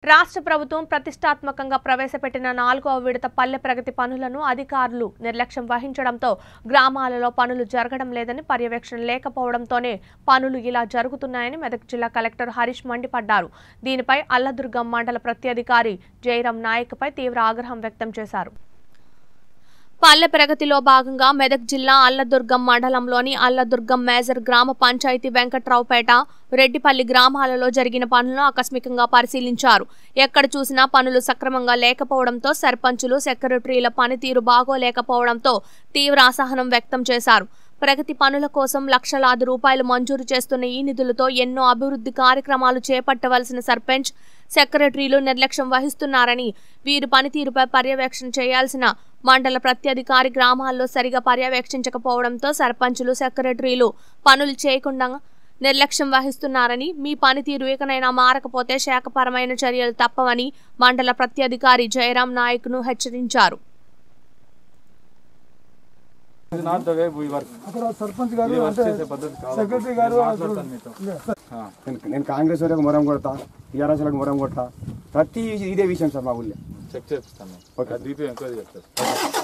రాష్ట్ర ప్రభుత్వం ప్రతిష్టాత్మకంగా ప్రవేశపెట్టిన నాలుగవ విడత పల్లె ప్రగతి పనులను అధికారులు నిర్లక్ష్యం వహించడంతో గ్రామాలలో పనులు జరగడం లేదని పర్యవేక్షణ లేకపోవడంతోనే పనులు ఇలా జరుగుతున్నాయని మెదక్ జిల్లా కలెక్టర్ హరీష్ మండిపడ్డారు దీనిపై అల్లదుర్గం మండల ప్రత్యధికారి జయరాం నాయక్పై తీవ్ర ఆగ్రహం వ్యక్తం చేశారు పల్లె ప్రగతిలో భాగంగా మెదక్ జిల్లా అల్లదుర్గం మండలంలోని అల్లదుర్గం మేజర్ గ్రామ పంచాయతీ వెంకట్రావుపేట రెడ్డిపల్లి గ్రామాలలో జరిగిన పనులను ఆకస్మికంగా పరిశీలించారు ఎక్కడ చూసినా పనులు సక్రమంగా లేకపోవడంతో సర్పంచులు సెక్రటరీల పనితీరు బాగోలేకపోవడంతో తీవ్ర అసహనం వ్యక్తం చేశారు ప్రగతి పనుల కోసం లక్షలాది రూపాయలు మంజూరు చేస్తున్న ఈ నిధులతో ఎన్నో అభివృద్ధి కార్యక్రమాలు చేపట్టవలసిన సర్పంచ్ సెక్రటరీలు నిర్లక్ష్యం వహిస్తున్నారని వీరి పనితీరుపై పర్యవేక్షణ చేయాల్సిన మండల ప్రత్యధికారి గ్రామాల్లో సరిగా పర్యవేక్షించకపోవడంతో సర్పంచులు సెక్రటరీలు పనులు చేయకుండా నిర్లక్ష్యం వహిస్తున్నారని మీ పనితీరు ఇకనైనా మారకపోతే శాఖపరమైన చర్యలు తప్పవని మండల ప్రత్యధికారి జయరాం నాయక్ను హెచ్చరించారు ఇది not the way we work అక్కడ సర్పంచ్ గారు ఈ వర్క్ అంటే చేసే పద్ధతి కాదు సెక్రటరీ గారు నేను మాట్లాడతాను మీతో ఆ. నేను నేను కాంగ్రెస్ వాళ్ళకి మొరం కొడతా టీఆర్ఎస్లకు మొరం కొడతా ప్రతి ఇదే విషయం సార్ మా ఊళ్ళో చెక్ చేపిస్తాను డిపి ఎంక్వైరీ చేస్తారు